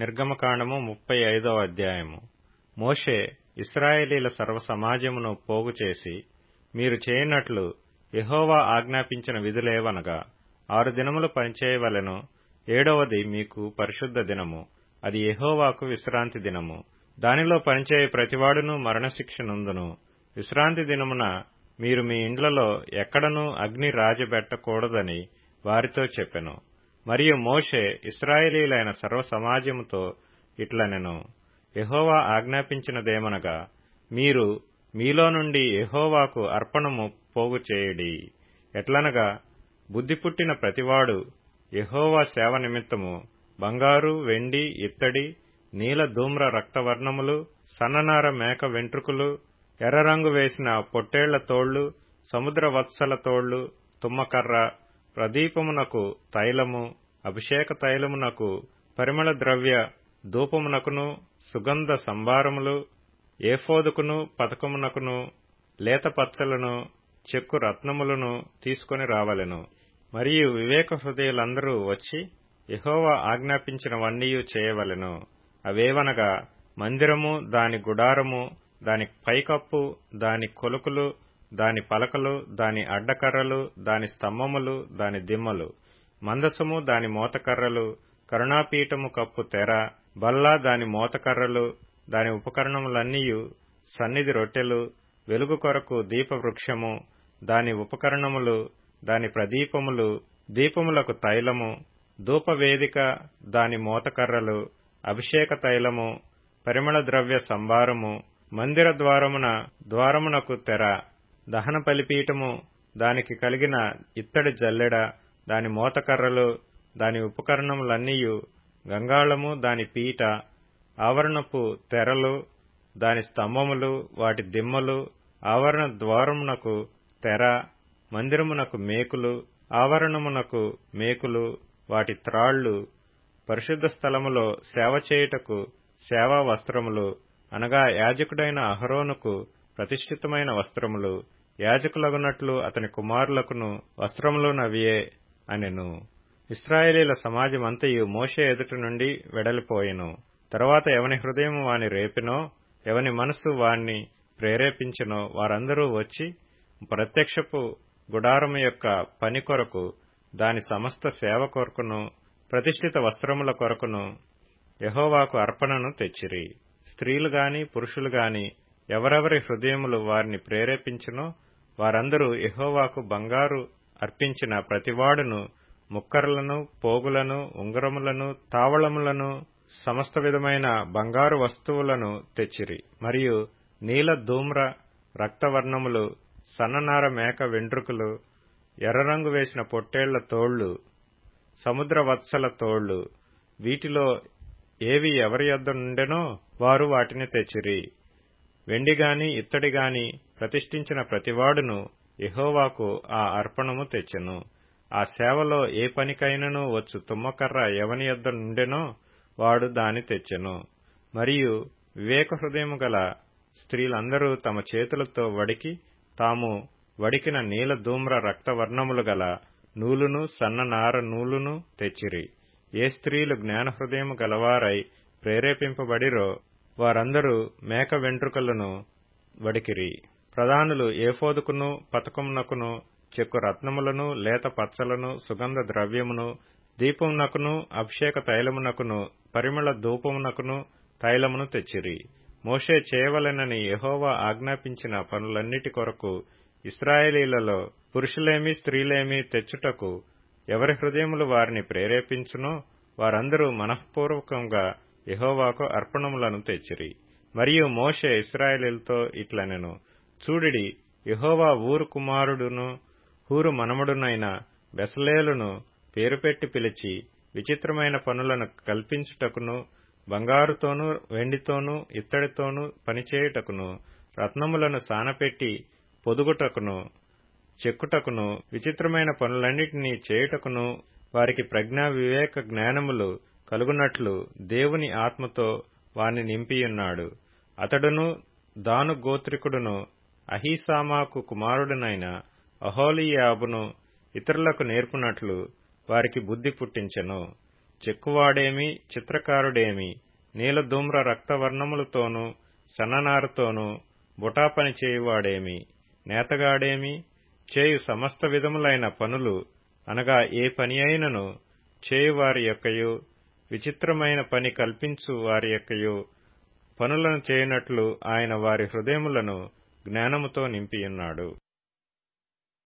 నిర్గమకాండము ముప్పై ఐదవ అధ్యాయము మోషే ఇస్రాయేలీల సర్వ సమాజమును పోగు చేసి మీరు చేయనట్లు యెహోవా ఆజ్ఞాపించిన విధులేవనగా ఆరు దినములు పనిచేయవలెను ఏడవది మీకు పరిశుద్ధ దినము అది యెహోవాకు విశ్రాంతి దినము దానిలో పనిచేయ ప్రతివాడును మరణశిక్ష నుందును విశ్రాంతి దినమున మీరు మీ ఇండ్లలో ఎక్కడనూ అగ్ని రాజబెట్టకూడదని వారితో చెప్పెను మరియు మోషే ఇస్రాయేలీలైన సర్వ సమాజముతో ఇట్లనెను యెహోవా ఆజ్ఞాపించినదేమనగా మీరు మీలో నుండి యెహోవాకు అర్పణము పోగు చేయుడి ఎట్లనగా బుద్ధి పుట్టిన ప్రతివాడు యెహోవా సేవ నిమిత్తము బంగారు వెండి ఇత్తడి నీల ధూమ్ర రక్తవర్ణములు సన్ననార మేక వెంట్రుకలు ఎర్రరంగు వేసిన పొట్టేళ్ల తోళ్లు సముద్ర వత్సల తోళ్లు తుమ్మకర్ర ప్రదీపమునకు తైలము అభిషేక తైలమునకు పరిమళ ద్రవ్య ధూపమునకును సుగంధ సంభారములు ఏఫోదుకును పథకమునకును లేత పచ్చలను చెక్కు రత్నములను తీసుకొని రావలెను మరియు వివేక హృదయులందరూ వచ్చి యహోవా ఆజ్ఞాపించినవన్నీ చేయవలెను అవేవనగా మందిరము దాని గుడారము దాని పైకప్పు దాని కొలుకులు దాని పలకలు దాని అడ్డకర్రలు దాని స్తంభములు దాని దిమ్మలు మందసము దాని మోతకర్రలు కరుణాపీఠము కప్పు తెర బల్ల దాని మోతకర్రలు దాని ఉపకరణములన్నీయు సన్నిధి రొట్టెలు వెలుగు కొరకు దీపవృక్షము దాని ఉపకరణములు దాని ప్రదీపములు దీపములకు తైలము ధూపవేదిక దాని మోతకర్రలు అభిషేక తైలము పరిమళ ద్రవ్య సంభారము మందిర ద్వారమున ద్వారమునకు తెర దహన బలిపీఠము దానికి కలిగిన ఇత్తడి జల్లెడ దాని మోతకర్రలు దాని ఉపకరణములన్నీయు గంగాళము దాని పీట ఆవరణపు తెరలు దాని స్తంభములు వాటి దిమ్మలు ఆవరణ ద్వారమునకు తెర మందిరమునకు మేకులు ఆవరణమునకు మేకులు వాటి త్రాళ్లు పరిశుద్ధ స్థలములో సేవ చేయుటకు సేవా వస్త్రములు అనగా యాజకుడైన అహరోనుకు ప్రతిష్ఠితమైన వస్త్రములు యాజకులగునట్లు అతని కుమారులకును వస్త్రములునవియే అనెను ఇస్రాయేలీల సమాజమంతయు మోషే ఎదుట నుండి వెడలిపోయెను తరువాత ఎవని హృదయం వాని రేపినో ఎవని మనస్సు వాణ్ణి ప్రేరేపించినో వారందరూ వచ్చి ప్రత్యక్షపు గుడారము యొక్క పని కొరకు దాని సమస్త సేవ కొరకును ప్రతిష్ఠిత వస్త్రముల కొరకును యహోవాకు అర్పణను తెచ్చిరి స్త్రీలు గాని పురుషులు గాని ఎవరెవరి హృదయములు వారిని ప్రేరేపించినో వారందరూ యహోవాకు బంగారు అర్పించిన ప్రతివాడును ముక్కరలను పోగులను ఉంగరములను తావళములను సమస్త విధమైన బంగారు వస్తువులను తెచ్చిరి మరియు నీల ధూమ్ర రక్తవర్ణములు సన్ననార మేక వెంట్రుకలు ఎర్రరంగు వేసిన పొట్టేళ్ల తోళ్లు సముద్ర వత్సల తోళ్లు వీటిలో ఏవి ఎవరి యొద్ద నుండెనో వారు వాటిని తెచ్చిరి వెండిగాని ఇత్తడిగాని ప్రతిష్ఠించిన ప్రతివాడును యహోవాకు ఆ అర్పణము తెచ్చెను ఆ సేవలో ఏ పనికైనను వచ్చు తుమ్మకర్ర ఎవని యొద్ద నుండెనో వాడు దాని తెచ్చెను మరియు వివేక హృదయము గల స్త్రీలందరూ తమ చేతులతో వడికి తాము వడికిన నీల ధూమ్ర రక్తవర్ణములు గల నూలును సన్ననార నూలును తెచ్చిరి ఏ స్త్రీలు జ్ఞాన హృదయము గలవారై ప్రేరేపింపబడిరో వారందరూ మేక వెంట్రుకలను వడికిరి ప్రధానులు ఏఫోదుకును పతకమునకును చెక్కు రత్నములను లేత పచ్చలను సుగంధ ద్రవ్యమును దీపమునకును అభిషేక తైలమునకును పరిమళ ధూపమునకును తైలమును తెచ్చిరి మోషే చేయవలెనని యహోవా ఆజ్ఞాపించిన పనులన్నిటి కొరకు ఇస్రాయేలీలలో పురుషులేమి స్త్రీలేమి తెచ్చుటకు ఎవరి హృదయములు వారిని ప్రేరేపించునో వారందరూ మనఃపూర్వకంగా యహోవాకు అర్పణములను తెచ్చిరి మరియు మోషే ఇస్రాయేలీలతో ఇట్లనెను చూడిడి యహోవా ఊరు కుమారుడును హూరు మనముడునైన బెసలేలును పేరు పెట్టి పిలిచి విచిత్రమైన పనులను కల్పించుటకును బంగారుతోనూ వెండితోనూ ఇత్తడితోనూ పనిచేయుటకును రత్నములను సానపెట్టి పొదుగుటకును చెక్కుటకును విచిత్రమైన పనులన్నిటినీ చేయుటకును వారికి ప్రజ్ఞా వివేక జ్ఞానములు కలుగునట్లు దేవుని ఆత్మతో వాని నింపియున్నాడు అతడును దాను గోత్రికుడును అహీసామాకు కుమారుడునైన అహోలీయాబును ఇతరులకు నేర్పునట్లు వారికి బుద్ధి పుట్టించెను చెక్కువాడేమి చిత్రకారుడేమి నీలధూమ్ర రక్తవర్ణములతోనూ సన్ననారతోనూ బుటాపని చేయువాడేమి నేతగాడేమి చేయు సమస్త విధములైన పనులు అనగా ఏ పని అయినను చేయువారి యొక్కయు విచిత్రమైన పని కల్పించు వారి యొక్కయు పనులను చేయునట్లు ఆయన వారి హృదయములను జ్ఞానముతో నింపియున్నాడు